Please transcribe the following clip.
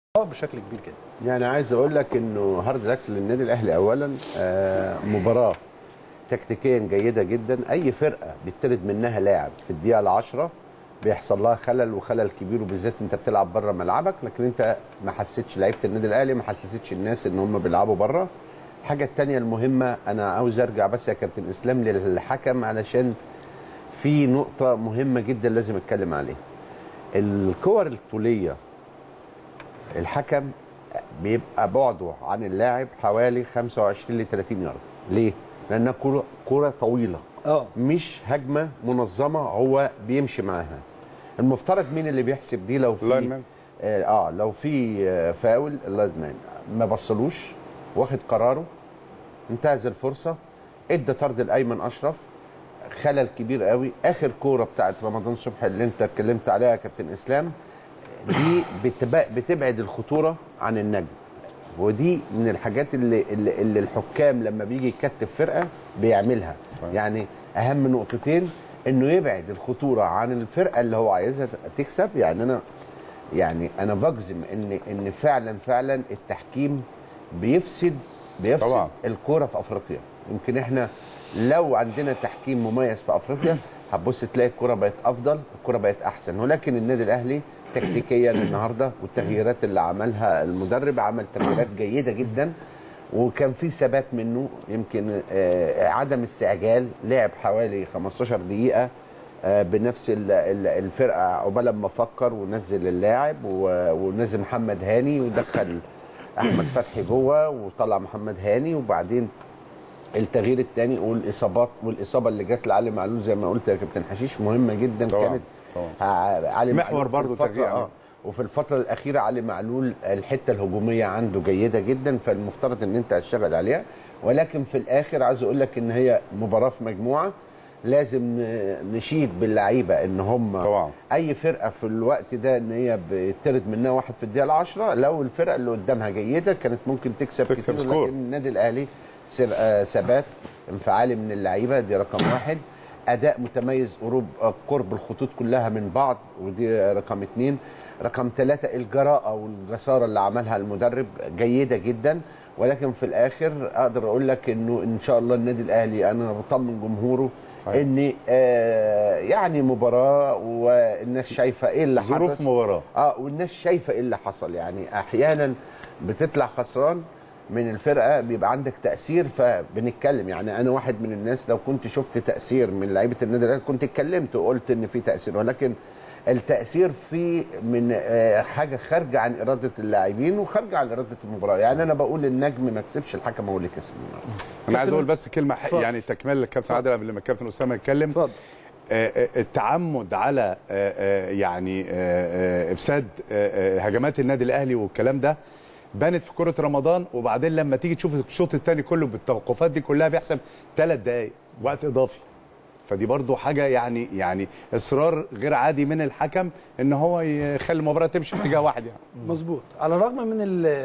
بشكل كبير جدا يعني عايز اقول لك انه هارد لك للنادي الاهلي اولا آه، مباراه تكتيكيا جيده جدا اي فرقه بيطرد منها لاعب في الدقيقه العشرة بيحصل لها خلل وخلل كبير وبالذات انت بتلعب بره ملعبك لكن انت ما حسيتش لعيبه النادي الاهلي ما حسستش الناس ان هم بيلعبوا بره الحاجه الثانيه المهمه انا عاوز ارجع بس يا كابتن اسلام للحكم علشان في نقطه مهمه جدا لازم اتكلم عليها الكور الطوليه الحكم بيبقى بعده عن اللاعب حوالي 25 ل 30 يارده ليه لانها كره كره طويله اه مش هجمه منظمه هو بيمشي معاها المفترض مين اللي بيحسب دي لو في اللاينمان. اه آه، لو في آه، فاول اللاينمان ما بصلوش واخد قراره انتهز الفرصه ادى طرد الايمن اشرف خلل كبير قوي اخر كوره بتاعت رمضان صبحي اللي انت اتكلمت عليها يا كابتن اسلام دي بتب- بتبعد الخطوره عن النجم ودي من الحاجات اللي, اللي, اللي الحكام لما بيجي يكتف فرقه بيعملها صحيح. يعني اهم نقطتين انه يبعد الخطوره عن الفرقه اللي هو عايزها تكسب يعني انا يعني انا بجزم ان ان فعلا فعلا التحكيم بيفسد بيفسد طبعا. الكوره في افريقيا يمكن احنا لو عندنا تحكيم مميز في افريقيا هتبص تلاقي الكوره بقت افضل الكوره بقت احسن ولكن النادي الاهلي تكتيكيا النهارده والتغييرات اللي عملها المدرب عمل تغييرات جيده جدا وكان في ثبات منه يمكن آه، عدم استعجال لعب حوالي 15 دقيقه آه، بنفس ال- ال- الفرقه عقبال ما فكر ونزل اللاعب و- ونزل محمد هاني ودخل احمد فتحي جوه وطلع محمد هاني وبعدين التغيير الثاني والاصابات والاصابه اللي جت لعلي معلول زي ما قلت يا كابتن حشيش مهمه جدا طبعاً، كانت طبعاً. ع- علي محور معلول في برضو الفترة- تغيير. آه وفي الفتره الاخيره علي معلول الحته الهجوميه عنده جيده جدا فالمفترض ان انت هتشتغل عليها ولكن في الاخر عايز اقول لك ان هي مباراه في مجموعه لازم ن- نشيد باللعيبه ان هم طبعاً. اي فرقه في الوقت ده ان هي بيطرد منها واحد في الدقيقه العشرة لو الفرقه اللي قدامها جيده كانت ممكن تكسب, تكسب كتير سكور. لكن النادي الاهلي سب- آه، ثبات انفعالي من اللعيبه دي رقم واحد اداء متميز قرب آه، قرب الخطوط كلها من بعض ودي رقم اثنين رقم ثلاثة الجراءة والجسارة اللي عملها المدرب جيدة جدا ولكن في الآخر أقدر أقول لك إنه إن شاء الله النادي الأهلي أنا بطمن جمهوره صحيح. إن آه يعني مباراة والناس شايفة إيه اللي ظروف حدث مباراه اه والناس شايفه ايه اللي حصل يعني احيانا بتطلع خسران من الفرقه بيبقى عندك تاثير فبنتكلم يعني انا واحد من الناس لو كنت شفت تاثير من لعيبه النادي الاهلي كنت اتكلمت وقلت ان في تاثير ولكن التاثير في من آه، حاجه خارجه عن اراده اللاعبين وخارجه عن اراده المباراه يعني انا بقول النجم ما كسبش الحكم هو اللي كسب النهارده انا عايز اقول بس كلمه ح- اتفضل. يعني تكمله للكابتن عادل قبل ما الكابتن اسامه يتكلم اتفضل آه، آه، التعمد على آه، آه، يعني آه، آه، افساد آه، آه، هجمات النادي الاهلي والكلام ده بانت في كره رمضان وبعدين لما تيجي تشوف الشوط الثاني كله بالتوقفات دي كلها بيحسب ثلاث دقائق وقت اضافي فدي برضو حاجه يعني يعني اصرار غير عادي من الحكم ان هو يخلي المباراه تمشي في اتجاه واحد يعني مظبوط على الرغم من ال